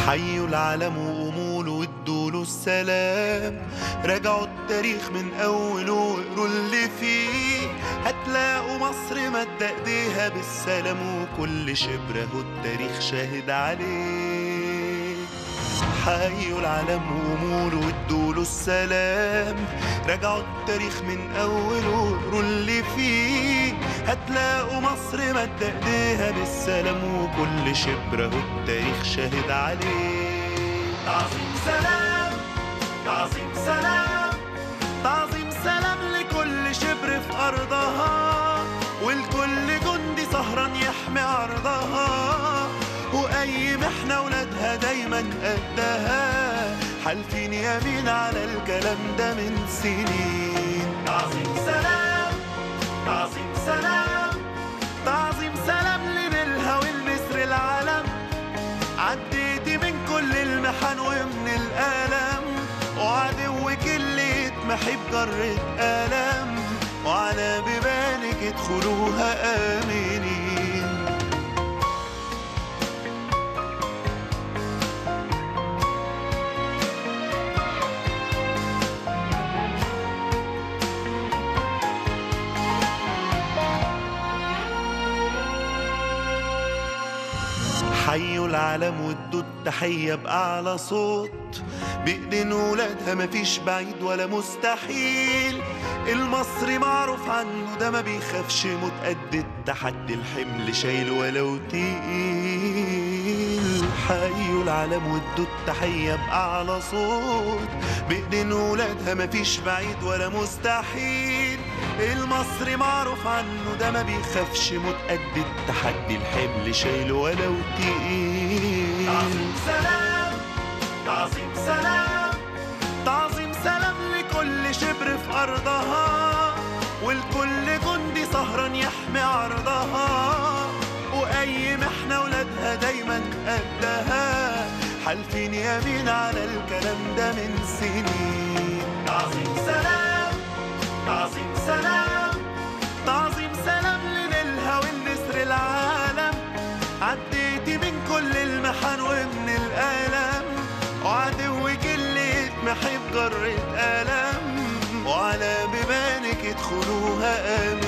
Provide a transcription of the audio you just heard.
حيوا العالم وقوموا وادوا السلام راجعوا التاريخ من اوله واقروا اللي فيه هتلاقوا مصر مد ايديها بالسلام وكل شبر اهو التاريخ شاهد عليه حيوا العالم وقوموا وادوا السلام راجعوا التاريخ من اوله واقروا اللي فيه هتلاقوا مصر مد ايديها بالسلام وكل شبر اهو التاريخ شاهد عليه تعظيم سلام تعظيم سلام تعظيم سلام لكل شبر في ارضها ولكل جندي سهران يحمي عرضها واي محنه ولادها دايما قدها حالفين يمين على الكلام ده من سنين تعظيم سلام تعظيم سلام تعظيم سلام لنيلها والنسر العالم عديتي من كل المحن ومن الآلام وعدوك اللي يتمحي بجرة آلام وعلى بيبانك ادخلوها آمنين حيوا العالم وادوا التحية بأعلى صوت بإيدين ولادها مفيش بعيد ولا مستحيل المصري معروف عنه ده ما بيخافش موت قد التحدي الحمل شايل ولو تقيل حيوا العالم وادوا التحية بأعلى صوت بإيدين ولادها مفيش بعيد ولا مستحيل المصري معروف عنه ده ما بيخافش موت قد التحدي الحمل شايل ولو تقيل تعظيم سلام تعظيم سلام تعظيم سلام لكل شبر في أرضها والكل جندي سهران يحمي عرضها وأي محنة ولادها دايما قدها حالفين يمين على الكلام ده من سنين تعظيم سلام تعظيم سلام تعظيم سلام لنيلها والنسر العالم عديتي من كل المحن ومن الآلام وعدوك اللي يتمحي بجرة آلام وعلى بيبانك ادخلوها آمين